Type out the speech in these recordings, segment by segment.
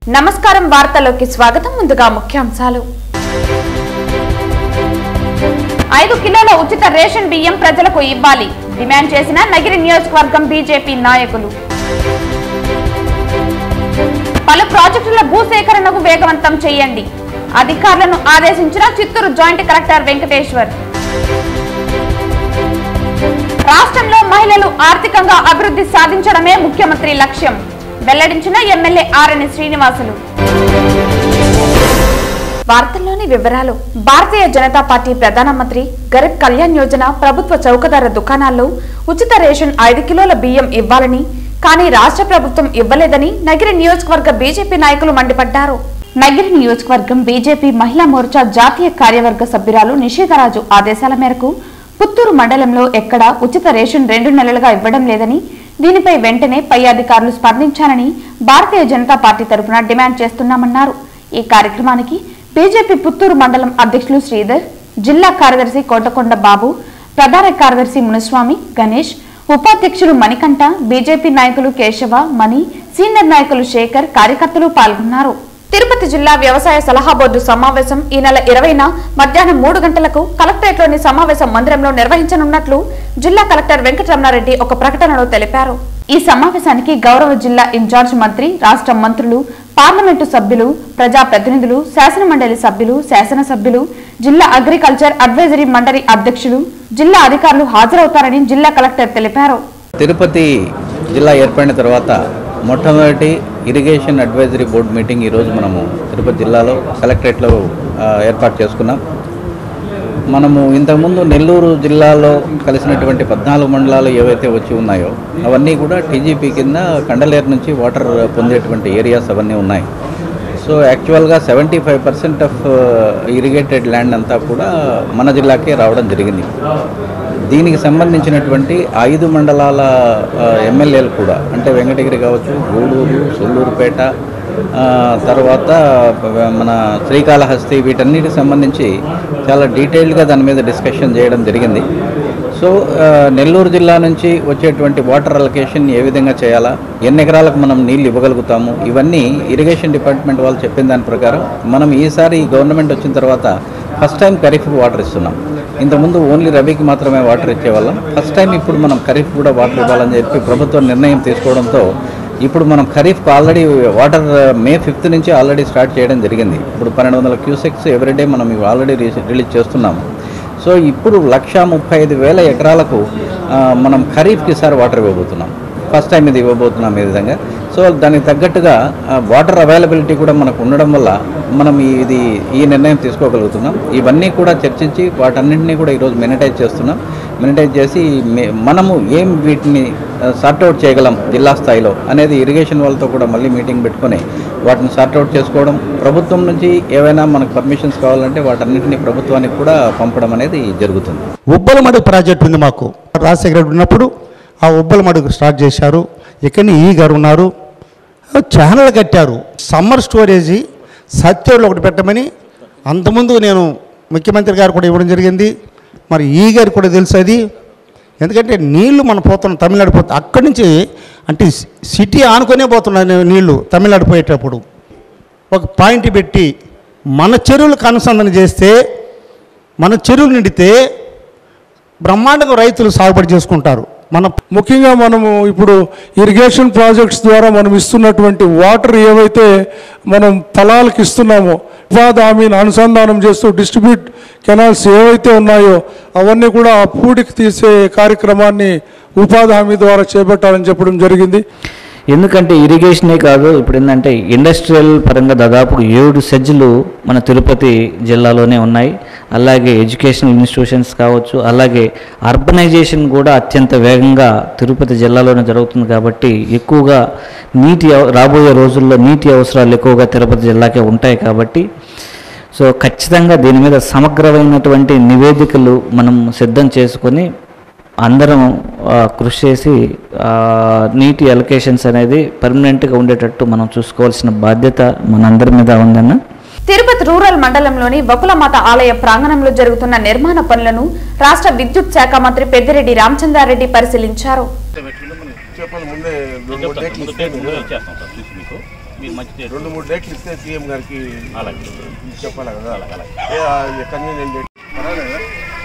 నమస్కారం వార్తలోకి స్వాగతం ముందుగా ముఖ్యాంశాలు ఐదు కిలోల ఉచిత రేషన్ బియ్యం ప్రజలకు ఇవ్వాలి డిమాండ్ చేసిన నగిరి నియోజకవర్గం బీజేపీ నాయకులు పలు ప్రాజెక్టుల భూసేకరణకు వేగవంతం చేయండి అధికారులను ఆదేశించిన చిత్తూరు జాయింట్ కలెక్టర్ వెంకటేశ్వర్ రాష్ట్రంలో మహిళలు ఆర్థికంగా అభివృద్ధి సాధించడమే ముఖ్యమంత్రి లక్ష్యం వెల్లడించిన ఎమ్మెల్యే ఆర్ఎన్ శ్రీనివాసులు వార్తల్లోని వివరాలు భారతీయ జనతా పార్టీ ప్రధానమంత్రి గరీబ్ కళ్యాణ్ యోజన ప్రభుత్వ చౌకధర దుకాణాల్లో ఉచిత రేషన్ ఐదు కిలోల బియ్యం ఇవ్వాలని కానీ రాష్ట్ర ప్రభుత్వం ఇవ్వలేదని నగిరి నియోజకవర్గ బీజేపీ నాయకులు మండిపడ్డారు నగిరి నియోజకవర్గం బీజేపీ మహిళా మోర్చా జాతీయ కార్యవర్గ సభ్యురాలు నిషేధరాజు ఆదేశాల మేరకు పుత్తూరు మండలంలో ఎక్కడా ఉచిత రేషన్ రెండు నెలలుగా ఇవ్వడం లేదని దీనిపై వెంటనే పై అధికారులు స్పందించాలని భారతీయ జనతా పార్టీ తరఫున డిమాండ్ చేస్తున్నామన్నారు ఈ కార్యక్రమానికి బీజేపీ పుత్తూరు మండలం అధ్యక్షులు శ్రీధర్ జిల్లా కార్యదర్శి కోటకొండ బాబు ప్రధాన కార్యదర్శి మునుస్వామి గణేష్ ఉపాధ్యక్షులు మణికంఠ బీజేపీ నాయకులు కేశవ మణి సీనియర్ నాయకులు శేఖర్ కార్యకర్తలు పాల్గొన్నారు తిరుపతి జిల్లా వ్యవసాయ సలహా బోర్డు సమావేశం ఈ నెల ఇరవైన మధ్యాహ్నం మూడు గంటలకు కలెక్టరేట్లోని సమావేశ మందిరంలో నిర్వహించనున్నట్లు జిల్లా కలెక్టర్ వెంకటరమణారెడ్డి ఒక ప్రకటనలో తెలిపారు ఈ సమావేశానికి గౌరవ జిల్లా ఇన్ఛార్జ్ మంత్రి రాష్ట్ర మంత్రులు పార్లమెంటు సభ్యులు ప్రజాప్రతినిధులు శాసనమండలి సభ్యులు శాసనసభ్యులు జిల్లా అగ్రికల్చర్ అడ్వైజరీ మండలి అధ్యక్షులు జిల్లా అధికారులు హాజరవుతారని జిల్లా కలెక్టర్ తెలిపారు తిరుపతి జిల్లా ఏర్పడిన తర్వాత మొట్టమొదటి ఇరిగేషన్ అడ్వైజరీ బోర్డు మీటింగ్ ఈరోజు మనము తిరుపతి జిల్లాలో కలెక్టరేట్లో ఆ, ఏర్పాటు చేసుకున్నాం మనము ఇంతకుముందు నెల్లూరు జిల్లాలో కలిసినటువంటి పద్నాలుగు మండలాలు ఏవైతే వచ్చి ఉన్నాయో అవన్నీ కూడా టీజీపీ కింద కండలేరు నుంచి వాటర్ పొందేటువంటి ఏరియాస్ అవన్నీ ఉన్నాయి సో యాక్చువల్గా seventy five percent of irrigated land అంతా కూడా మన జిల్లాకే రావడం జరిగింది దీనికి సంబంధించినటువంటి ఐదు మండలాల ఎమ్మెల్యేలు కూడా అంటే వెంకటగిరి కావచ్చు గూడూరు సొల్లూరుపేట ఆ, తర్వాత మన శ్రీకాళహస్తి వీటన్నిటికి సంబంధించి చాలా డీటెయిల్డ్గా దాని మీద డిస్కషన్ చేయడం జరిగింది సో ఆ, నెల్లూరు జిల్లా నుంచి వచ్చేటువంటి వాటర్ అలొకేషన్ ఏ విధంగా చేయాలా ఎన్ని ఎకరాలకు మనం నీళ్ళు ఇవ్వగలుగుతాము ఇవన్నీ ఇరిగేషన్ డిపార్ట్మెంట్ వాళ్ళు చెప్పిన దాని ప్రకారం మనం ఈసారి గవర్నమెంట్ వచ్చిన తర్వాత ఫస్ట్ టైం ఖరీఫ్ వాటర్ ఇస్తున్నాం ఇంతకుముందు ఓన్లీ రబీకి మాత్రమే వాటర్ ఇచ్చేవాళ్ళం ఫస్ట్ టైం ఇప్పుడు మనం ఖరీఫ్ కూడా వాటర్ ఇవ్వాలని చెప్పి ప్రభుత్వం నిర్ణయం తీసుకోవడంతో ఇప్పుడు మనం ఖరీఫ్కి ఆల్రెడీ వాటర్ మే ఫిఫ్త్ నుంచి ఆల్రెడీ స్టార్ట్ చేయడం జరిగింది ఇప్పుడు పన్నెండు వందల క్యూసెక్స్ ఎవ్రీడే మనం ఇవి ఆల్రెడీ రిలీజ్ చేస్తున్నాము సో ఇప్పుడు లక్ష ముప్పై ఐదు వేల ఎకరాలకు ఆ, మనం ఖరీఫ్కి సార్ వాటర్ ఇవ్వబోతున్నాం ఫస్ట్ టైం ఇది ఇవ్వబోతున్నాం ఈ విధంగా సో దానికి తగ్గట్టుగా వాటర్ అవైలబిలిటీ కూడా మనకు ఉండడం వల్ల మనం ఈ- ఇది ఈ నిర్ణయం తీసుకోగలుగుతున్నాం ఇవన్నీ కూడా చర్చించి వాటన్నింటినీ కూడా ఈరోజు మినిటైజ్ చేస్తున్నాం మినిటైజ్ చేసి మే- మనము ఏం వీటిని సార్ట్అవుట్ చేయగలం జిల్లా స్థాయిలో అనేది ఇరిగేషన్ వాళ్ళతో కూడా మళ్ళీ మీటింగ్ పెట్టుకొని వాటిని సార్ట్అవుట్ చేసుకోవడం ప్రభుత్వం నుంచి ఏవైనా మనకు పర్మిషన్స్ కావాలంటే వాటన్నింటినీ ప్రభుత్వానికి కూడా పంపడం అనేది జరుగుతుంది ఉబ్బలమడుగు ప్రాజెక్ట్ ఉంది మాకు రాజశేఖర రెడ్డి ఉన్నప్పుడు ఆ ఉబ్బలమడుగు స్టార్ట్ చేశారు ఇక్కడనే ఈ గారు ఉన్నారు ఛానల్ కట్టారు సమ్మర్ స్టోరేజీ సత్యంలో ఒకటి పెట్టమని అంతకుముందు నేను ముఖ్యమంత్రి గారు కూడా ఇవ్వడం జరిగింది మరి ఈ గారు కూడా తెలుసు అది ఎందుకంటే నీళ్లు మనం పోతున్నాం తమిళనాడు పోతే అక్కడి నుంచి అంటే సిటీ ఆనుకొనే పోతున్నాయి నీళ్లు తమిళనాడు పోయేటప్పుడు ఒక పాయింట్ పెట్టి మన చెరువులకు అనుసంధానం చేస్తే మన చెరువులు నిండితే బ్రహ్మాండంగా రైతులు సాగుబడి చేసుకుంటారు మన ముఖ్యంగా మనము ఇప్పుడు ఇరిగేషన్ ప్రాజెక్ట్స్ ద్వారా మనం ఇస్తున్నటువంటి వాటర్ ఏవైతే మనం పొలాలకు ఇస్తున్నామో ఉపాధి హామీని అనుసంధానం చేస్తూ డిస్ట్రిబ్యూట్ కెనాల్స్ ఏవైతే ఉన్నాయో అవన్నీ కూడా ఆ పూడికి తీసే కార్యక్రమాన్ని ఉపాధి హామీ ద్వారా చేపట్టాలని చెప్పడం జరిగింది ఎందుకంటే ఇరిగేషనే కాదు ఇప్పుడు ఏంటంటే ఇండస్ట్రియల్ పరంగా దాదాపు ఏడు సెజ్లు మన తిరుపతి జిల్లాలోనే ఉన్నాయి అలాగే ఎడ్యుకేషనల్ ఇన్స్టిట్యూషన్స్ కావచ్చు అలాగే అర్బనైజేషన్ కూడా అత్యంత వేగంగా తిరుపతి జిల్లాలోనే జరుగుతుంది కాబట్టి ఎక్కువగా నీటి అవ- రాబోయే రోజుల్లో నీటి అవసరాలు ఎక్కువగా తిరుపతి జిల్లాకే ఉంటాయి కాబట్టి సో ఖచ్చితంగా దీని మీద సమగ్రమైనటువంటి నివేదికలు మనం సిద్ధం చేసుకొని అందరం ఆ, కృషి చేసి ఆ, నీటి అలొకేషన్స్ అనేది పర్మనెంట్గా ఉండేటట్టు మనం చూసుకోవాల్సిన బాధ్యత మనందరి మీద ఉందన్న తిరుపతి రూరల్ మండలంలోని వకులమాత ఆలయ ప్రాంగణంలో జరుగుతున్న నిర్మాణ పనులను రాష్ట్ర విద్యుత్ శాఖ మంత్రి పెద్దిరెడ్డి రామచంద్రారెడ్డి పరిశీలించారు మీరు మంచి చేయండి. రెండు మూడు డేట్లు ఇస్తే సీఎం గారికి అలాగే చెప్పాలి కదా అలాగే అలాగే ఏ, ఆ, కన్వీనియంట్ డేట్ పర్వాలేదా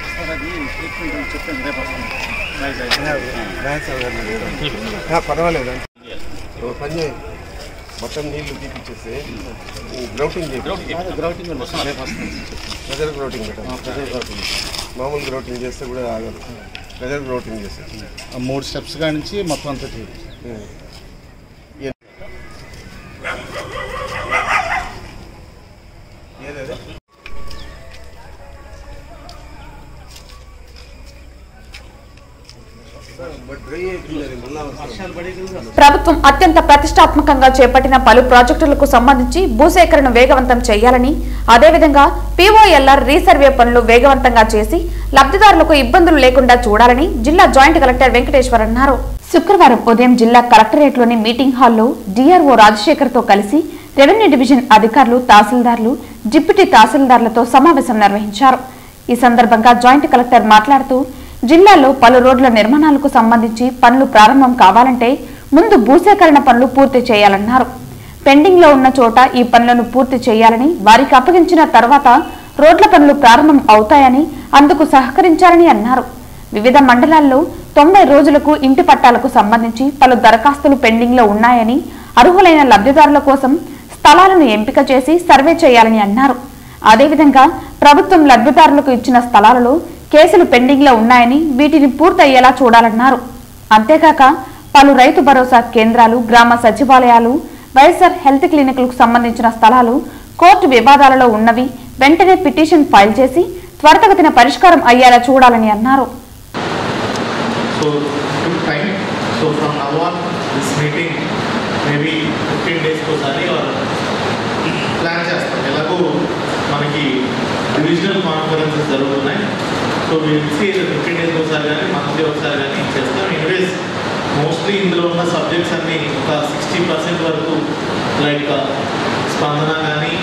మ్యాథ్స్ అవన్నీ పర్వాలేదా ఓ పని చేయి మొత్తం నీళ్లు తీపిచ్చేసి గ్రౌటింగ్ చేయి గ్రౌటింగ్ మొత్తం రేపు వస్తుంది ప్రెజర్ గ్రౌటింగ్ పెట్టాలి ప్రెజర్ గ్రౌటింగ్ మామూలు గ్రౌటింగ్ చేస్తే కూడా ఆగదు ప్రెజర్ గ్రౌటింగ్ చేస్తే ఆ మూడు స్టెప్స్ కాడి నుంచి మొత్తం అంతా చేయాలి ఏదేదో బట్ డ్రై అయిపోయింది మళ్ళా వస్తుంది. ప్రభుత్వం అత్యంత ప్రతిష్టాత్మకంగా చేపట్టిన పలు ప్రాజెక్టులకు సంబంధించి భూసేకరణ వేగవంతం చేయాలని అదేవిధంగా పీఓఎల్ఆర్ రీసర్వే పనులు వేగవంతంగా చేసి లబ్ధిదారులకు ఇబ్బందులు లేకుండా చూడాలని జిల్లా జాయింట్ కలెక్టర్ వెంకటేశ్వర్ అన్నారు శుక్రవారం ఉదయం జిల్లా కలెక్టరేట్లోని మీటింగ్ హాల్లో డిఆర్ఓ రాజశేఖర్ తో కలిసి రెవెన్యూ డివిజన్ అధికారులు తహసీల్దార్లు డిప్యూటీ తహసీల్దార్లతో సమావేశం నిర్వహించారు ఈ సందర్భంగా జాయింట్ కలెక్టర్ మాట్లాడుతూ జిల్లాలో పలు రోడ్ల నిర్మాణాలకు సంబంధించి పనులు ప్రారంభం కావాలంటే ముందు భూసేకరణ పనులు పూర్తి చేయాలన్నారు పెండింగ్ లో ఉన్న చోట ఈ పనులను పూర్తి చేయాలని వారికి అప్పగించిన తర్వాత రోడ్ల పనులు ప్రారంభం అవుతాయని అందుకు సహకరించాలని అన్నారు వివిధ మండలాల్లో తొంభై రోజులకు ఇంటి పట్టాలకు సంబంధించి పలు దరఖాస్తులు పెండింగ్ లో ఉన్నాయని అర్హులైన లబ్ధిదారుల కోసం స్థలాలను ఎంపిక చేసి సర్వే చేయాలని అన్నారు అదేవిధంగా ప్రభుత్వం లబ్ధిదారులకు ఇచ్చిన స్థలాలలో కేసులు పెండింగ్ లో ఉన్నాయని వీటిని పూర్తయ్యేలా చూడాలన్నారు అంతేకాక పలు రైతు భరోసా కేంద్రాలు గ్రామ సచివాలయాలు వైఎస్ఆర్ హెల్త్ క్లినిక్లకు సంబంధించిన స్థలాలు కోర్టు వివాదాలలో ఉన్నవి వెంటనే పిటిషన్ ఫైల్ చేసి త్వరితగతిన పరిష్కారం అయ్యేలా చూడాలని అన్నారు So took time. So from now on, this meeting maybe 15 days ఒకసారి or ప్లాన్ చేస్తాం ఎలాగో మనకి డివిజనల్ కాన్ఫరెన్సెస్ జరుగుతున్నాయి సో వీసి ఫిఫ్టీన్ డేస్ ఒకసారి కానీ మంత్లీ ఒకసారి కానీ చేస్తాం ఇన్వేస్ మోస్ట్లీ ఇందులో ఉన్న సబ్జెక్ట్స్ అన్ని ఒక సిక్స్టీ పర్సెంట్ వరకు లైక్ స్పందన కానీ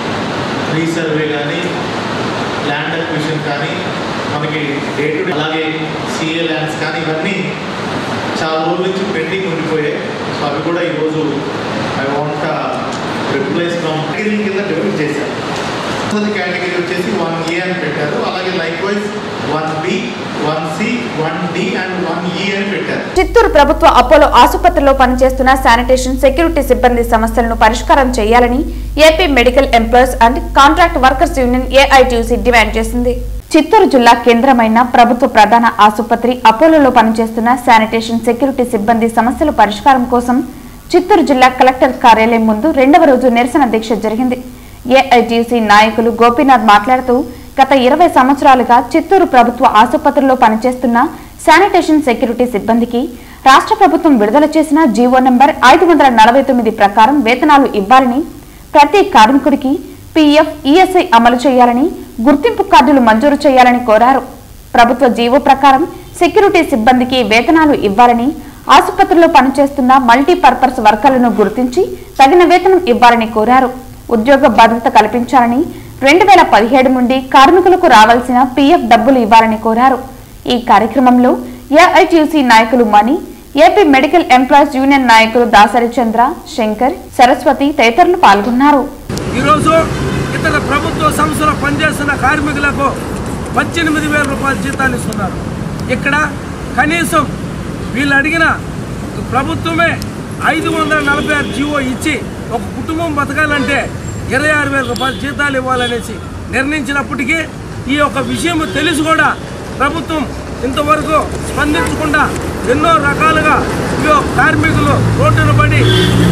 రీసర్వే కానీ ల్యాండ్ అక్విజిషన్ కానీ మనకి డే టు డే అలాగే సిఏ ల్యాండ్స్ కానీ ఇవన్నీ చాలా రోజుల నుంచి పెండింగ్ ఉండిపోయాయి సో అవి కూడా ఈరోజు I want replace from category కింద డెవలప్ చేశారు మొదటి కేటగిరీ వచ్చేసి వన్ ఏ అని పెట్టారు అలాగే likewise one B one C one D and one E అని పెట్టారు చిత్తూరు ప్రభుత్వ అపోలో ఆసుపత్రిలో పనిచేస్తున్న శానిటేషన్ సెక్యూరిటీ సిబ్బంది సమస్యలను పరిష్కారం చేయాలని AP medical employees and contract workers union AITUC demand చేసింది చిత్తూరు జిల్లా కేంద్రమైన ప్రభుత్వ ప్రధాన ఆసుపత్రి అపోలోలో పనిచేస్తున్న శానిటేషన్ సెక్యూరిటీ సిబ్బంది సమస్యల పరిష్కారం కోసం చిత్తూరు జిల్లా కలెక్టర్ కార్యాలయం ముందు రెండవ రోజు నిరసన దీక్ష జరిగింది ఏఐటీయూసీ నాయకులు గోపీనాథ్ మాట్లాడుతూ గత ఇరవై సంవత్సరాలుగా చిత్తూరు ప్రభుత్వ ఆసుపత్రిలో పనిచేస్తున్న శానిటేషన్ సెక్యూరిటీ సిబ్బందికి రాష్ట్ర ప్రభుత్వం విడుదల చేసిన జీవో నంబర్ ఐదు వందల నలభై తొమ్మిది ప్రకారం వేతనాలు ఇవ్వాలని ప్రతి కార్మికుడికి పీఎఫ్ ఈఎస్ఐ అమలు చేయాలని గుర్తింపు కార్డులు మంజూరు చేయాలని కోరారు ప్రభుత్వ జీవో ప్రకారం సెక్యూరిటీ సిబ్బందికి వేతనాలు ఇవ్వాలని ఆసుపత్రిలో పనిచేస్తున్న మల్టీపర్పస్ వర్కర్లను గుర్తించి తగిన వేతనం ఇవ్వాలని కోరారు ఉద్యోగ భద్రత కల్పించాలని రెండు వేల పదిహేడు నుండి కార్మికులకు రావాల్సిన పీఎఫ్ డబ్బులు ఇవ్వాలని కోరారు ఈ కార్యక్రమంలో ఏఐటీయూసీ నాయకులు Mani AP medical employees union నాయకులు దాసరి చంద్ర శంకర్ సరస్వతి తదితరులు పాల్గొన్నారు ఈరోజు ఇతర ప్రభుత్వ సంస్థలో పనిచేస్తున్న కార్మికులకు పద్దెనిమిది వేల రూపాయల జీతాలు ఇస్తున్నారు ఇక్కడ కనీసం వీళ్ళు అడిగిన ప్రభుత్వమే ఐదు వందల నలభై ఆరు జీవో ఇచ్చి ఒక కుటుంబం బతకాలంటే ఇరవై ఆరు వేల రూపాయల జీతాలు ఇవ్వాలనేసి నిర్ణయించినప్పటికీ ఈ యొక్క విషయం తెలిసి కూడా ప్రభుత్వం ఇంతవరకు స్పందించకుండా ఎన్నో రకాలుగా ఈ యొక్క కార్మికులు రోడ్డున పడి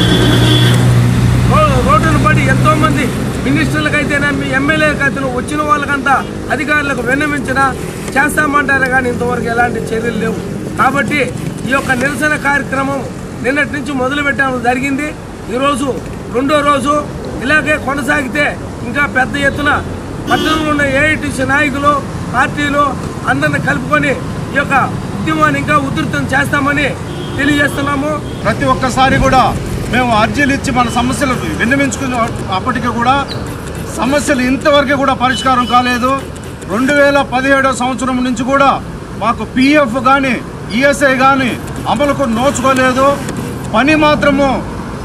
రో- రోడ్డును పడి ఎంతో మంది మినిస్టర్లకైతేనేమి ఎమ్మెల్యేలకు అయితే వచ్చిన వాళ్ళకంతా అధికారులకు విన్నవించినా చేస్తామంటారు కానీ ఇంతవరకు ఎలాంటి చర్యలు లేవు కాబట్టి ఈ యొక్క నిరసన కార్యక్రమం నిన్నటి నుంచి మొదలు పెట్టడం జరిగింది ఈరోజు రెండో రోజు ఇలాగే కొనసాగితే ఇంకా పెద్ద ఎత్తున పట్టణంలో ఉన్న ఏఐటీసీ నాయకులు పార్టీలు అందరిని కలుపుకొని ఈ యొక్క ఉద్యమాన్ని ఇంకా ఉధృతం చేస్తామని తెలియజేస్తున్నాము ప్రతి ఒక్కసారి కూడా మేము అర్జీలు ఇచ్చి మన సమస్యలు విన్నవించుకున్న అప్పటికి కూడా సమస్యలు ఇంతవరకు కూడా పరిష్కారం కాలేదు రెండు వేల పదిహేడో సంవత్సరం నుంచి కూడా మాకు పిఎఫ్ కానీ ఈఎస్ఐ కానీ అమలుకు నోచుకోలేదు పని మాత్రము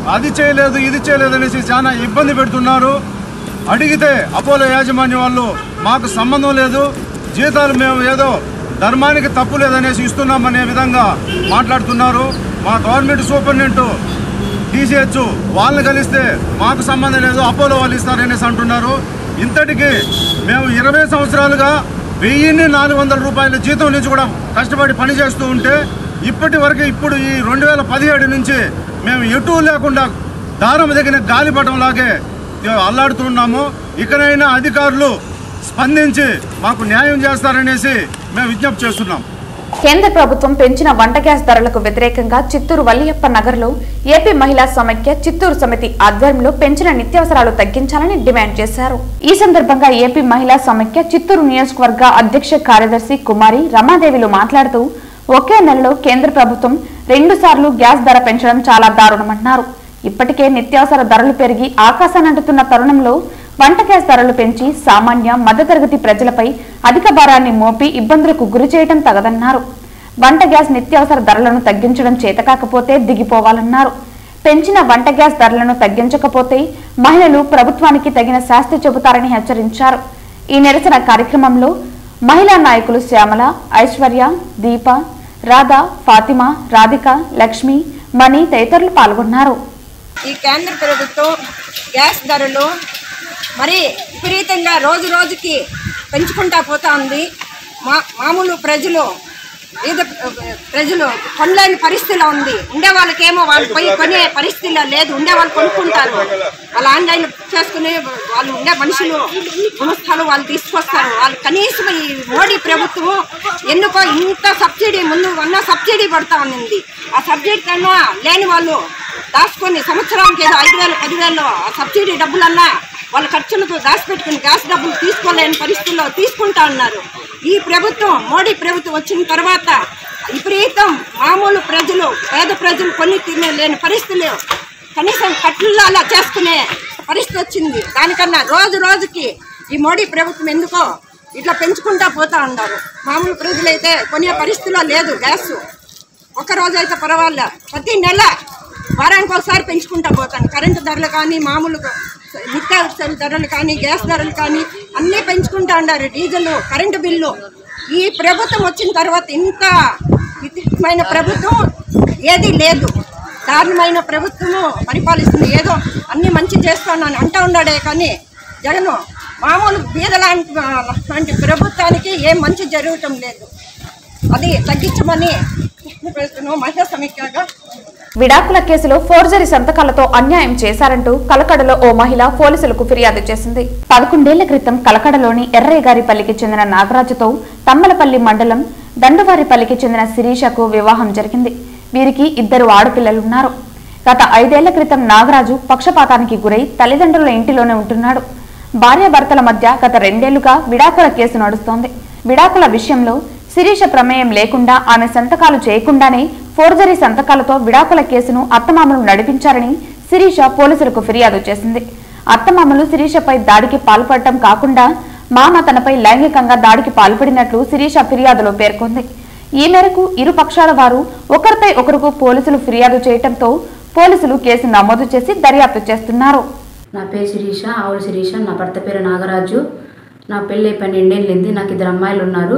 అది చేయలేదు ఇది చేయలేదు అనేసి చాలా ఇబ్బంది పెడుతున్నారు అడిగితే అపోలో యాజమాన్యం వాళ్ళు మాకు సంబంధం లేదు జీతాలు మేము ఏదో ధర్మానికి తప్పు లేదనేసి ఇస్తున్నామనే విధంగా మాట్లాడుతున్నారు మా గవర్నమెంట్ సూపరింటెండెంట్ టీసీహెచ్ వాళ్ళని కలిస్తే మాకు సంబంధం లేదు అపోలో వాళ్ళు ఇస్తారనేసి అంటున్నారు ఇంతటికి మేము ఇరవై సంవత్సరాలుగా వెయ్యిన్ని నాలుగు వందల రూపాయల జీతం నుంచి కూడా కష్టపడి పని చేస్తూ ఉంటే ఇప్పటి వరకు ఇప్పుడు ఈ రెండు వేల పదిహేడు నుంచి మేము ఎటు లేకుండా దారం దగ్గర గాలిపటం లాగే అల్లాడుతున్నాము ఇకనైనా అధికారులు స్పందించి మాకు న్యాయం చేస్తారనేసి మేము విజ్ఞప్తి చేస్తున్నాం కేంద్ర ప్రభుత్వం పెంచిన వంట గ్యాస్ ధరలకు వ్యతిరేకంగా చిత్తూరు వల్లియప్ప నగర్లో ఏపీ మహిళా సమైక్య చిత్తూరు సమితి ఆధ్వర్యంలో పెంచిన నిత్యావసరాలు తగ్గించాలని డిమాండ్ చేశారు ఈ సందర్భంగా ఏపీ మహిళా సమైక్య చిత్తూరు నియోజకవర్గ అధ్యక్ష కార్యదర్శి కుమారి రమాదేవిలు మాట్లాడుతూ ఒకే నెలలో కేంద్ర ప్రభుత్వం రెండు సార్లు గ్యాస్ ధర పెంచడం చాలా దారుణమన్నారు ఇప్పటికే నిత్యావసర ధరలు పెరిగి ఆకాశానంటుతున్న తరుణంలో వంట గ్యాస్ ధరలు పెంచి సామాన్య మధ్యతరగతి ప్రజలపై అధిక భారాన్ని మోపి ఇబ్బందులకు గురి చేయడం తగదన్నారు వంట గ్యాస్ నిత్యావసర ధరలను తగ్గించడం చేతకాకపోతే దిగిపోవాలన్నారు పెంచిన వంట గ్యాస్ ధరలను తగ్గించకపోతే మహిళలు ప్రభుత్వానికి తగిన శాస్తి చెబుతారని హెచ్చరించారు ఈ నిరసన కార్యక్రమంలో మహిళా నాయకులు శ్యామల ఐశ్వర్య దీప రాధ ఫాతిమా రాధిక లక్ష్మి మణి తదితరులు పాల్గొన్నారు ఈ కేంద్ర ప్రభుత్వం గ్యాస్ ధరలు మరి విపరీతంగా రోజు రోజుకి పెంచుకుంటా పోతా ఉంది మా మామూలు ప్రజలు పేద ప్రజలు కొనలేని పరిస్థితిలో ఉంది ఉండే వాళ్ళకేమో వాళ్ళు పోయి కొనే పరిస్థితిలో లేదు ఉండే వాళ్ళు కొనుక్కుంటారు వాళ్ళు ఆన్లైన్ చేసుకుని వాళ్ళు ఉండే మనుషులు గుణస్థాలు వాళ్ళు తీసుకొస్తారు వాళ్ళు కనీసం ఈ మోడీ ప్రభుత్వం ఎన్నుకో ఇంత సబ్సిడీ ముందు ఉన్న సబ్సిడీ పడతా ఉంది ఆ సబ్సిడీ కన్నా లేని వాళ్ళు దాచుకొని సంవత్సరానికి ఏదో ఐదు వేలు పదివేలు ఆ సబ్సిడీ డబ్బులన్నా వాళ్ళ ఖర్చులకు దాచిపెట్టుకుని గ్యాస్ డబ్బులు తీసుకోలేని పరిస్థితుల్లో తీసుకుంటా ఉన్నారు ఈ ప్రభుత్వం మోడీ ప్రభుత్వం వచ్చిన తర్వాత విపరీతం మామూలు ప్రజలు పేద ప్రజలు కొన్ని తినలేని పరిస్థితులు కనీసం కట్లలో అలా చేసుకునే పరిస్థితి వచ్చింది దానికన్నా రోజు రోజుకి ఈ మోడీ ప్రభుత్వం ఎందుకో ఇట్లా పెంచుకుంటా పోతా ఉన్నారు మామూలు ప్రజలైతే కొనే పరిస్థితిలో లేదు గ్యాస్ ఒక రోజు అయితే పర్వాలే ప్రతి నెల వారానికి ఒకసారి పెంచుకుంటా పోతాను కరెంటు ధరలు కానీ మామూలు నిత్యావసర ధరలు కానీ గ్యాస్ ధరలు కానీ అన్నీ పెంచుకుంటా ఉన్నారు డీజిల్ కరెంటు బిల్లు ఈ ప్రభుత్వం వచ్చిన తర్వాత ఇంత విచిత్రమైన ప్రభుత్వం ఏది లేదు దారుణమైన ప్రభుత్వము పరిపాలిస్తుంది ఏదో అన్ని మంచి చేస్తున్నాను అంటూ ఉన్నాడే కానీ జగను మామూలు బీద లాంటి లాంటి ప్రభుత్వానికి ఏం మంచి జరగటం లేదు అది తగ్గించమని ప్రయత్నం మహిళా సమీక్షగా విడాకుల కేసులో ఫోర్జరీ సంతకాలతో అన్యాయం చేశారంటూ కలకడలో ఓ మహిళ పోలీసులకు ఫిర్యాదు చేసింది పదకొండేళ్ల క్రితం కలకడలోని ఎర్రయ్యగారిపల్లికి చెందిన నాగరాజుతో తమ్మలపల్లి మండలం దండువారిపల్లికి చెందిన శిరీషకు వివాహం జరిగింది వీరికి ఇద్దరు ఆడపిల్లలున్నారు గత ఐదేళ్ల క్రితం నాగరాజు పక్షపాతానికి గురై తల్లిదండ్రుల ఇంటిలోనే ఉంటున్నాడు భార్యాభర్తల మధ్య గత రెండేళ్లుగా విడాకుల కేసు నడుస్తోంది విడాకుల విషయంలో శిరీష ప్రమేయం లేకుండా ఆమె సంతకాలు చేయకుండానే ఫోర్జరీ సంతకాలతో విడాకుల కేసును అత్తమామలు నడిపించారని శిరీష పోలీసులకు ఫిర్యాదు చేసింది అత్తమామలు శిరీషపై దాడికి పాల్పడటం కాకుండా మామ తనపై లైంగికంగా దాడికి పాల్పడినట్లు శిరీష ఫిర్యాదులో పేర్కొంది ఈ మేరకు ఇరు పక్షాల వారు ఒకరిపై ఒకరికి పోలీసులు ఫిర్యాదు చేయటంతో పోలీసులు కేసు నమోదు చేసి దర్యాప్తు చేస్తున్నారు నా పేరు శిరీష ఆవుల శిరీష నా భర్త పేరు నాగరాజు నా పెళ్ళి పన్నెండేళ్ళింది నాకు ఇద్దరు అమ్మాయిలు ఉన్నారు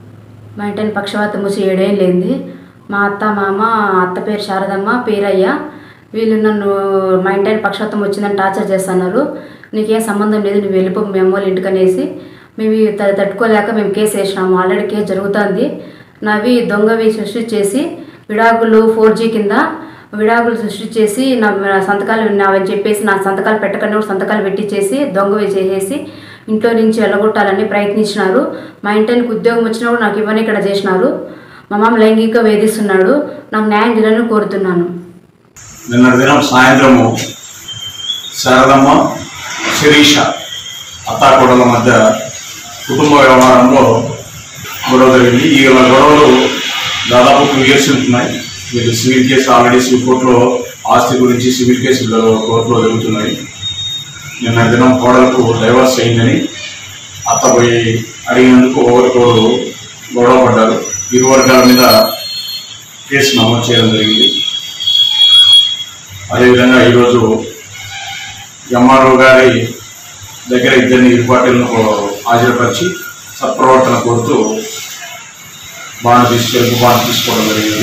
మా ఇంటిని పక్షవాత మూసి ఏడేళ్ళింది మా అత్త మామ అత్త పేరు శారదమ్మ పేరయ్య వీళ్ళు నన్ను మా ఇంటిని పక్షవాతం వచ్చిందని టార్చర్ చేస్తున్నారు నీకేం సంబంధం లేదు నువ్వు వెళ్ళిపో మీ అమ్మ వాళ్ళ ఇంటికనేసి మేము ఇవి త- తట్టుకోలేక మేము కేసు వేసినాము ఆల్రెడీ కేసు జరుగుతుంది నావి దొంగవి సృష్టి చేసి విడాకులు ఫోర్ జీ కింద విడాకులు సృష్టి చేసి నా నా సంతకాలు నావని చెప్పేసి నా సంతకాలు పెట్టకుండా కూడా సంతకాలు పెట్టించేసి దొంగవి చేసేసి ఇంట్లో నుంచి వెళ్ళగొట్టాలని ప్రయత్నించినారు మా ఇంటానికి ఉద్యోగం వచ్చినా కూడా నాకు ఇవ్వని ఇక్కడ చేసినారు మా మామ లైంగిక వేధిస్తున్నాడు నాకు న్యాయం చేయాలని కోరుతున్నాను నిన్న దినం సాయంత్రము శారదమ్మ శిరీష అత్తాకోడల మధ్య కుటుంబ వ్యవహారంలో గొడవ జరిగింది ఈ గొడవలు దాదాపు టూ ఇయర్స్ ఉంటున్నాయి వీళ్ళు సివిల్ కేసు ఆల్రెడీ సివిల్ కోర్టులో ఆస్తి గురించి సివిల్ కేసులు కోర్టులో జరుగుతున్నాయి నిన్న దినం కోడలకు డైవర్స్ అయిందని అత్త పోయి అడిగినందుకు ఒకరికొకరు గొడవ పడ్డారు ఇరు వర్గాల మీద కేసు నమోదు చేయడం జరిగింది అదేవిధంగా ఈరోజు ఎంఆర్ఓ గారి దగ్గర ఇద్దరిని ఇరు పార్టీలను హాజరుపరిచి సత్ప్రవర్తన కోరుతూ బాండ్ తీసుకెళ్ళి బాండ్ తీసుకోవడం జరిగింది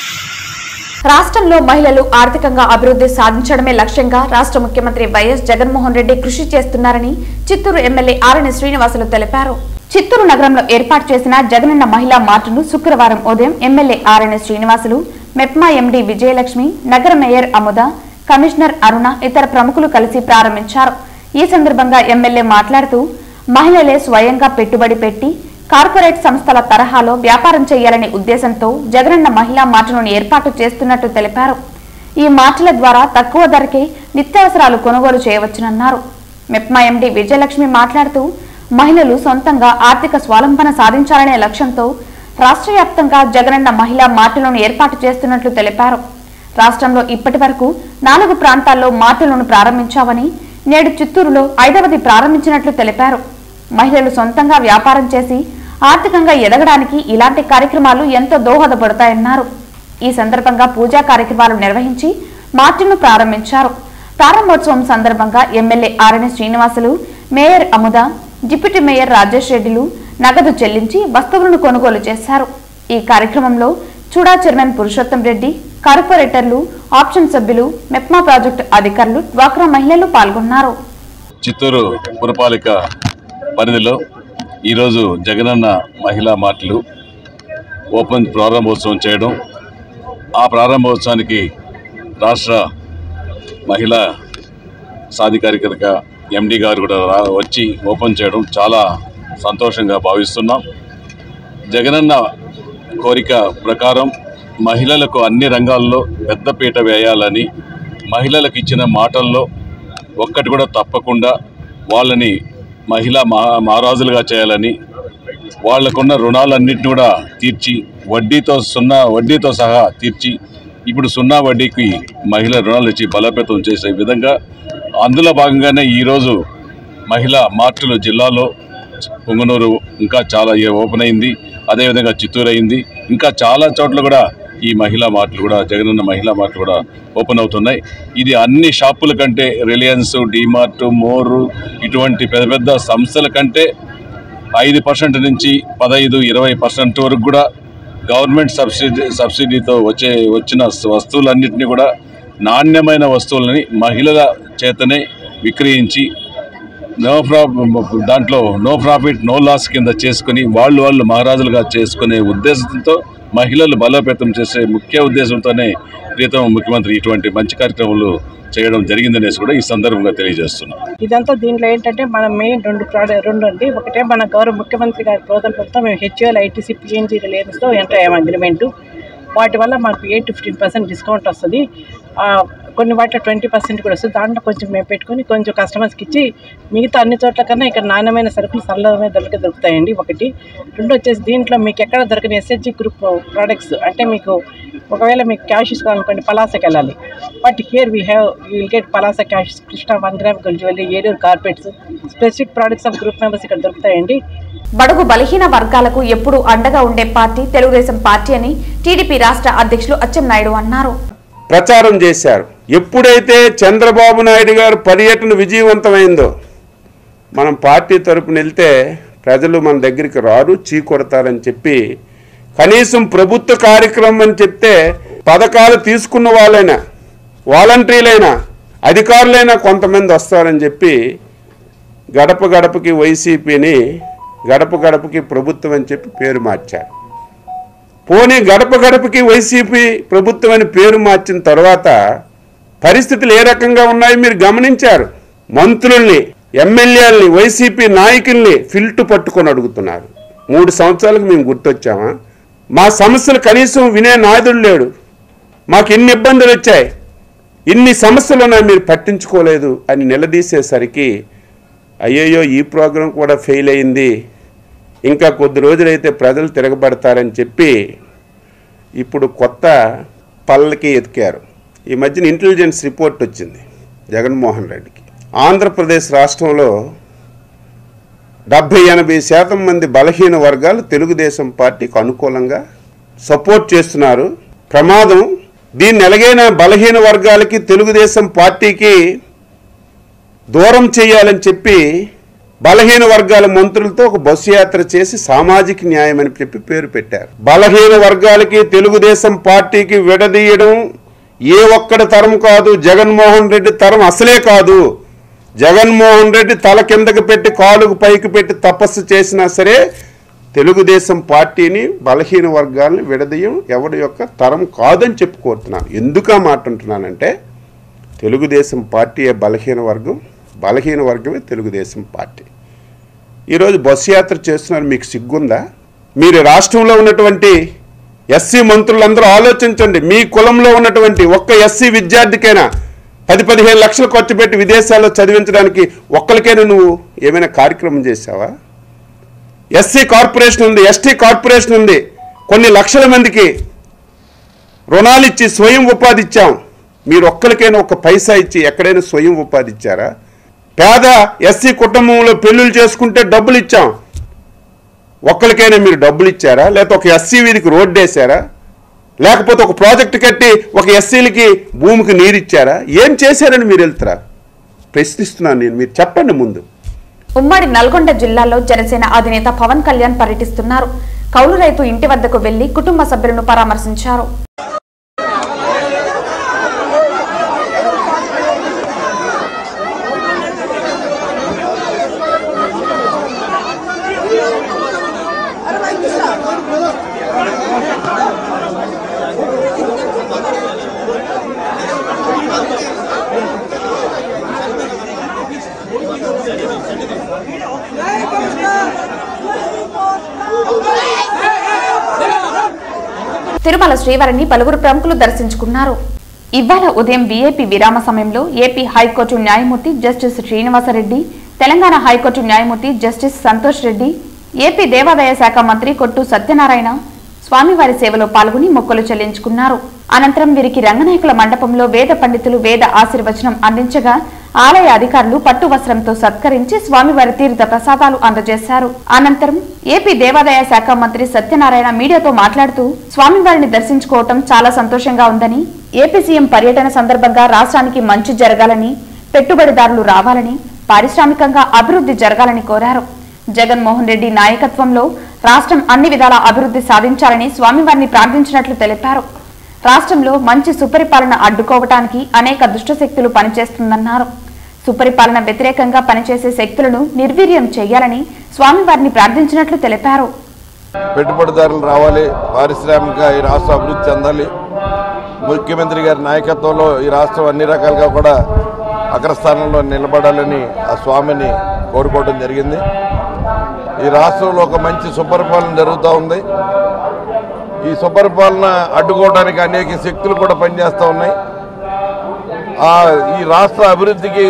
రాష్ట్రంలో మహిళలు ఆర్థికంగా అభివృద్ధి సాధించడమే లక్ష్యంగా రాష్ట్ర ముఖ్యమంత్రి వైఎస్ జగన్మోహన్ రెడ్డి కృషి చేస్తున్నారని చిత్తూరు ఎమ్మెల్యే ఆర్ఎన్ శ్రీనివాసులు తెలిపారు చిత్తూరు నగరంలో ఏర్పాటు చేసిన జగనన్న మహిళా మార్టును శుక్రవారం ఉదయం MLA RN Srinivasulu MEPMA MD Vijayalakshmi నగర మేయర్ అముద కమిషనర్ అరుణ ఇతర ప్రముఖులు కలిసి ప్రారంభించారు ఈ సందర్భంగా ఎమ్మెల్యే మాట్లాడుతూ మహిళలే స్వయంగా పెట్టుబడి పెట్టి కార్పొరేట్ సంస్థల తరహాలో వ్యాపారం చేయాలనే ఉద్దేశంతో జగనన్న మహిళా మార్టును ఏర్పాటు చేస్తున్నట్టు తెలిపారు ఈ మార్టుల ద్వారా తక్కువ ధరకే నిత్యావసరాలు కొనుగోలు చేయవచ్చునన్నారు మెప్మా ఎండీ విజయలక్ష్మి మాట్లాడుతూ మహిళలు సొంతంగా ఆర్థిక స్వాలంబన సాధించాలనే లక్ష్యంతో రాష్ట్ర వ్యాప్తంగా జగనన్న మహిళా మార్టులను ఏర్పాటు చేస్తున్నట్లు తెలిపారు రాష్ట్రంలో ఇప్పటి వరకు నాలుగు ప్రాంతాల్లో మార్టులను ప్రారంభించామని నేడు చిత్తూరులో ఐదవది ప్రారంభించినట్లు తెలిపారు మహిళలు సొంతంగా వ్యాపారం చేసి ఆర్థికంగా ఎదగడానికి ఇలాంటి కార్యక్రమాలు ఎంతో దోహదపడతాయన్నారు ఈ సందర్భంగా పూజా కార్యక్రమాలు నిర్వహించి మార్టును ప్రారంభించారు ప్రారంభోత్సవం సందర్భంగా MLA RN Srinivasulu mayor Amuda deputy mayor Rajesh రెడ్డిలు నగదు చెల్లించి వస్తువులను కొనుగోలు చేశారు ఈ కార్యక్రమంలో చూడా చైర్మన్ పురుషోత్తం రెడ్డి కార్పొరేటర్లు ఆప్షన్ సభ్యులు మెప్మా ప్రాజెక్టు అధికారులు డ్వాక్రా మహిళలు పాల్గొన్నారు చిత్తూరు పురపాలిక పరిధిలో ఈరోజు జగనన్న మహిళా మార్టులు ఓపెన్ ప్రారంభోత్సవం చేయడం ఆ ప్రారంభోత్సవానికి రాష్ట్ర మహిళా సాధికారికత ఎండి గారు కూడా రా వచ్చి ఓపెన్ చేయడం చాలా సంతోషంగా భావిస్తున్నాం జగనన్న కోరిక ప్రకారం మహిళలకు అన్ని రంగాల్లో పెద్దపీట వేయాలని మహిళలకు ఇచ్చిన మాటల్లో ఒక్కటి కూడా తప్పకుండా వాళ్ళని మహిళా మహా మహారాజులుగా చేయాలని వాళ్లకున్న రుణాలన్నింటినీ కూడా తీర్చి వడ్డీతో సున్నా వడ్డీతో సహా తీర్చి ఇప్పుడు సున్నా వడ్డీకి మహిళా రుణాలు ఇచ్చి బలోపేతం చేసే విధంగా అందులో భాగంగానే ఈరోజు మహిళా మార్టులు జిల్లాలో పొంగనూరు ఇంకా చాలా ఏ- ఓపెన్ అయింది అదేవిధంగా చిత్తూరు అయింది ఇంకా చాలా చోట్ల కూడా ఈ మహిళా మార్టులు కూడా జగనన్న మహిళా మార్టులు కూడా ఓపెన్ అవుతున్నాయి ఇది అన్ని షాపుల కంటే రిలయన్స్ డిమార్ట్ మోరు ఇటువంటి పెద్ద పెద్ద సంస్థల కంటే ఐదు పర్సెంట్ నుంచి పదహైదు ఇరవై పర్సెంట్ వరకు కూడా గవర్నమెంట్ సబ్సిడీ సబ్సిడీతో వచ్చే వచ్చిన వస్తువులన్నింటినీ కూడా నాణ్యమైన వస్తువులని మహిళల చేతనే విక్రయించి నో ప్రా దాంట్లో నో ప్రాఫిట్ నో లాస్ కింద చేసుకుని వాళ్ళు వాళ్ళు మహారాజులుగా చేసుకునే ఉద్దేశంతో మహిళలు బలోపేతం చేసే ముఖ్య ఉద్దేశంతోనే ప్రీతం ముఖ్యమంత్రి ఇటువంటి మంచి కార్యక్రమాలు చేయడం జరిగిందనేసి కూడా ఈ సందర్భంగా తెలియజేస్తున్నాం ఇదంతా దీంట్లో ఏంటంటే మన మెయిన్ రెండు ప్రోడక్ట్ రెండు అండి ఒకటే మన గౌరవ ముఖ్యమంత్రి గారి ప్రోదలతో మేము హెచ్ఎల్ ఐటీసీ పిఎన్జీ రిలయన్స్తో ఎంటర్ అయ్యాము అగ్రిమెంటు వాటి వల్ల మాకు eight to fifteen percent discount వస్తుంది ఆ, కొన్ని వాటిలో ట్వంటీ పర్సెంట్ కూడా వస్తుంది దాంట్లో కొంచెం మేము పెట్టుకొని కొంచెం కస్టమర్స్కి ఇచ్చి మిగతా అన్ని చోట్ల కన్నా ఇక్కడ నాణ్యమైన సరుకులు సరళమైన ధరలకి దొరుకుతాయండి ఒకటి రెండు వచ్చేసి దీంట్లో మీకు ఎక్కడ దొరకని ఎస్హెచ్జి గ్రూప్ ప్రోడక్ట్స్ అంటే మీకు ఒకవేళ మీకు క్యాష్ ఇసుకోవాలనుకోండి పలాసకి వెళ్ళాలి but here we have you will get Palasa cash Krishna one gram gold jewellery arrear carpets specific products of group members ఇక్కడ దొరుకుతాయండి బడుగు బలహీన వర్గాలకు ఎప్పుడూ అండగా ఉండే పార్టీ తెలుగుదేశం పార్టీ అని టీడీపీ రాష్ట్ర అధ్యక్షులు అచ్చెన్నాయుడు అన్నారు ప్రచారం చేశారు ఎప్పుడైతే చంద్రబాబు నాయుడు గారు పర్యటన విజయవంతమైందో మనం పార్టీ తరపున వెళ్తే ప్రజలు మన దగ్గరికి రారు చీకొడతారని చెప్పి కనీసం ప్రభుత్వ కార్యక్రమం అని చెప్తే పథకాలు తీసుకున్న వాళ్ళైనా వాలంటీర్లైనా అధికారులైనా కొంతమంది వస్తారని చెప్పి గడప గడపకి వైసీపీని గడప గడపకి ప్రభుత్వం అని చెప్పి పేరు మార్చారు పోనీ గడప గడపకి వైసీపీ ప్రభుత్వం అని పేరు మార్చిన తర్వాత పరిస్థితులు ఏ రకంగా ఉన్నాయో మీరు గమనించారు మంత్రుల్ని ఎమ్మెల్యేలని వైసీపీ నాయకుల్ని ఫిల్టు పట్టుకొని అడుగుతున్నారు మూడు సంవత్సరాలకు మేము గుర్తొచ్చామా మా సమస్యలు కనీసం వినే నాదుడు లేడు మాకు ఇన్ని ఇబ్బందులు వచ్చాయి ఇన్ని సమస్యలు ఉన్నాయి మీరు పట్టించుకోలేదు అని నిలదీసేసరికి అయ్యయ్యో ఈ ప్రోగ్రాం కూడా ఫెయిల్ అయింది ఇంకా కొద్ది రోజులైతే ప్రజలు తిరగబడతారని చెప్పి ఇప్పుడు కొత్త పల్లకి ఎతికారు ఈ మధ్యన ఇంటెలిజెన్స్ రిపోర్ట్ వచ్చింది జగన్మోహన్ రెడ్డికి ఆంధ్రప్రదేశ్ రాష్ట్రంలో డెబ్భై ఎనభై శాతం మంది బలహీన వర్గాలు తెలుగుదేశం పార్టీకి అనుకూలంగా సపోర్ట్ చేస్తున్నారు ప్రమాదం దీన్ని ఎలాగైనా బలహీన వర్గాలకి తెలుగుదేశం పార్టీకి దూరం చేయాలని చెప్పి బలహీన వర్గాల మంత్రులతో ఒక బస్సు యాత్ర చేసి సామాజిక న్యాయం అని చెప్పి పేరు పెట్టారు బలహీన వర్గాలకి తెలుగుదేశం పార్టీకి విడదీయడం ఏ ఒక్కడి తరం కాదు జగన్మోహన్ రెడ్డి తరం అసలే కాదు జగన్మోహన్ రెడ్డి తల కిందకి పెట్టి కాలుకు పైకి పెట్టి తపస్సు చేసినా సరే తెలుగుదేశం పార్టీని బలహీన వర్గాలను విడదీయం ఎవరి యొక్క తరం కాదని చెప్పి కోరుతున్నాను ఎందుకు ఆ మాట అంటున్నానంటే తెలుగుదేశం పార్టీయే బలహీన వర్గం బలహీన వర్గమే తెలుగుదేశం పార్టీ ఈరోజు బస్సు యాత్ర చేస్తున్నారు మీకు సిగ్గుందా మీరు రాష్ట్రంలో ఉన్నటువంటి ఎస్సీ మంత్రులందరూ ఆలోచించండి మీ కులంలో ఉన్నటువంటి ఒక్క ఎస్సీ విద్యార్థికైనా పది పదిహేను లక్షలు ఖర్చు పెట్టి విదేశాల్లో చదివించడానికి ఒక్కరికైనా నువ్వు ఏమైనా కార్యక్రమం చేశావా ఎస్సీ కార్పొరేషన్ ఉంది ఎస్టీ కార్పొరేషన్ ఉంది కొన్ని లక్షల మందికి రుణాలు ఇచ్చి స్వయం ఉపాధి ఇచ్చాం మీరు ఒక్కరికైనా ఒక పైసా ఇచ్చి ఎక్కడైనా స్వయం ఉపాధి ఇచ్చారా పేద ఎస్సీ కుటుంబంలో పెళ్ళిళ్ళు చేసుకుంటే డబ్బులు ఇచ్చాం ఒక్కరికైనా మీరు డబ్బులు ఇచ్చారా లేకపోతే ఒక ఎస్సీ వీధికి రోడ్డు వేసారా లేకపోతే ఒక ప్రాజెక్ట్ కట్టి ఒక ఎస్సీలకి భూమికి నీరు ఇచ్చారా ఏం చేశారని మీరు వెళ్తారా ప్రశ్నిస్తున్నాను నేను మీరు చెప్పండి ముందు ఉమ్మడి నల్గొండ జిల్లాలో జనసేన అధినేత పవన్ కళ్యాణ్ పర్యటిస్తున్నారు కౌలు రైతు ఇంటి వద్దకు వెళ్లి కుటుంబ సభ్యులను పరామర్శించారు తిరుమల శ్రీవారిని పలువురు ప్రముఖులు దర్శించుకున్నారు ఇవాళ ఉదయం వీఐపీ విరామ సమయంలో ఏపీ హైకోర్టు న్యాయమూర్తి జస్టిస్ శ్రీనివాసరెడ్డి తెలంగాణ హైకోర్టు న్యాయమూర్తి జస్టిస్ సంతోష్ రెడ్డి ఏపీ దేవాదాయ శాఖ మంత్రి కొట్టు సత్యనారాయణ స్వామివారి సేవలో పాల్గొని మొక్కలు చెల్లించుకున్నారు అనంతరం వీరికి రంగనాయకుల మండపంలో వేద పండితులు వేద ఆశీర్వచనం అందించగా ఆలయ అధికారులు పట్టు వస్త్రంతో సత్కరించి స్వామివారి తీర్థ ప్రసాదాలు అందజేశారు అనంతరం ఏపీ దేవాదాయ శాఖ మంత్రి సత్యనారాయణ మీడియాతో మాట్లాడుతూ స్వామివారిని దర్శించుకోవటం చాలా సంతోషంగా ఉందని ఏపీ సీఎం పర్యటన సందర్భంగా రాష్ట్రానికి మంచి జరగాలని పెట్టుబడిదారులు రావాలని పారిశ్రామికంగా అభివృద్ధి జరగాలని కోరారు జగన్మోహన్ రెడ్డి నాయకత్వంలో రాష్ట్రం అన్ని విధాల అభివృద్ధి సాధించాలని స్వామివారిని ప్రార్థించినట్లు తెలిపారు రాష్ట్రంలో మంచి సుపరిపాలన అడ్డుకోవటానికి అనేక దుష్టశక్తులు పనిచేస్తుందన్నారు సుపరిపాలన వ్యతిరేకంగా పనిచేసే శక్తులను నిర్వీర్యం చేయాలని స్వామివారిని ప్రార్థించినట్లు తెలిపారు పెట్టుబడిదారులు రావాలి పారిశ్రామిక ఈ రాష్ట్రం అభివృద్ధి చెందాలి ముఖ్యమంత్రి గారి నాయకత్వంలో ఈ రాష్ట్రం అన్ని రకాలుగా కూడా అగ్రస్థానంలో నిలబడాలని ఆ స్వామిని కోరుకోవడం జరిగింది ఈ రాష్ట్రంలో ఒక మంచి సుపరిపాలన జరుగుతూ ఉంది ఈ సుపరిపాలన అడ్డుకోవడానికి అనేక శక్తులు కూడా పనిచేస్తూ ఉన్నాయి ఆ ఈ రాష్ట్ర అభివృద్ధికి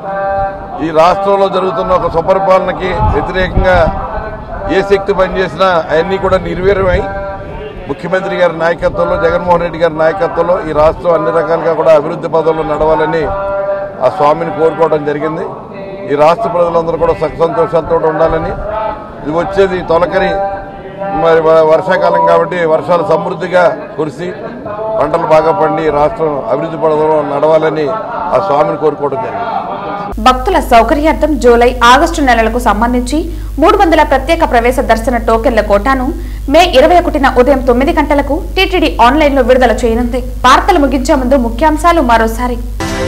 ఈ రాష్ట్రంలో జరుగుతున్న ఒక సుపరిపాలనకి వ్యతిరేకంగా ఏ శక్తి పనిచేసినా అవన్నీ కూడా నిర్వీర్యమై ముఖ్యమంత్రి గారి నాయకత్వంలో జగన్మోహన్ రెడ్డి గారి నాయకత్వంలో ఈ రాష్ట్రం అన్ని రకాలుగా కూడా అభివృద్ధి పదంలో నడవాలని ఆ స్వామిని కోరుకోవడం జరిగింది ఈ రాష్ట్ర ప్రజలందరూ కూడా సుఖ సంతోషాలతో ఉండాలని ఇది వచ్చేది తొలకరి మరి వ- వర్షాకాలం కాబట్టి వర్షాలు సమృద్ధిగా కురిసి పంటలు బాగా పండి రాష్ట్రం అభివృద్ధి పదంలో నడవాలని ఆ స్వామిని కోరుకోవడం జరిగింది భక్తుల సౌకర్యార్థం జూలై ఆగస్టు నెలలకు సంబంధించి మూడు వందల ప్రత్యేక ప్రవేశ దర్శన టోకెన్ల కోటాను మే ఇరవై ఒకటిన ఉదయం తొమ్మిది గంటలకు టీటీడీ ఆన్లైన్ లో విడుదల చేయనుంది వార్తలు ముగించే ముందు ముఖ్యాంశాలు మరోసారి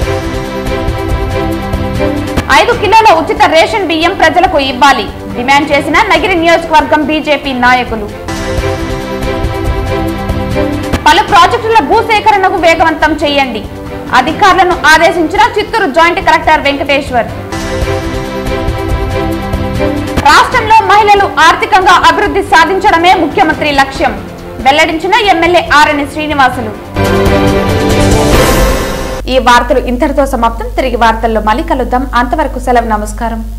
ఐదు కిలోల ఉచిత రేషన్ బియ్యం ప్రజలకు ఇవ్వాలి డిమాండ్ చేసిన నగిరి నియోజకవర్గం బీజేపీ నాయకులు పలు ప్రాజెక్టుల భూసేకరణకు వేగవంతం చేయండి అధికారులను ఆదేశించిన చిత్తూరు జాయింట్ కలెక్టర్ వెంకటేశ్వర్ రాష్ట్రంలో మహిళలు ఆర్థికంగా అభివృద్ధి సాధించడమే ముఖ్యమంత్రి లక్ష్యం వెల్లడించిన ఎమ్మెల్యే ఆర్ఎన్ శ్రీనివాసులు ఈ వార్తలు ఇంతటితో సమాప్తం తిరిగి వార్తల్లో మళ్ళీ కలుద్దాం అంతవరకు సెలవు నమస్కారం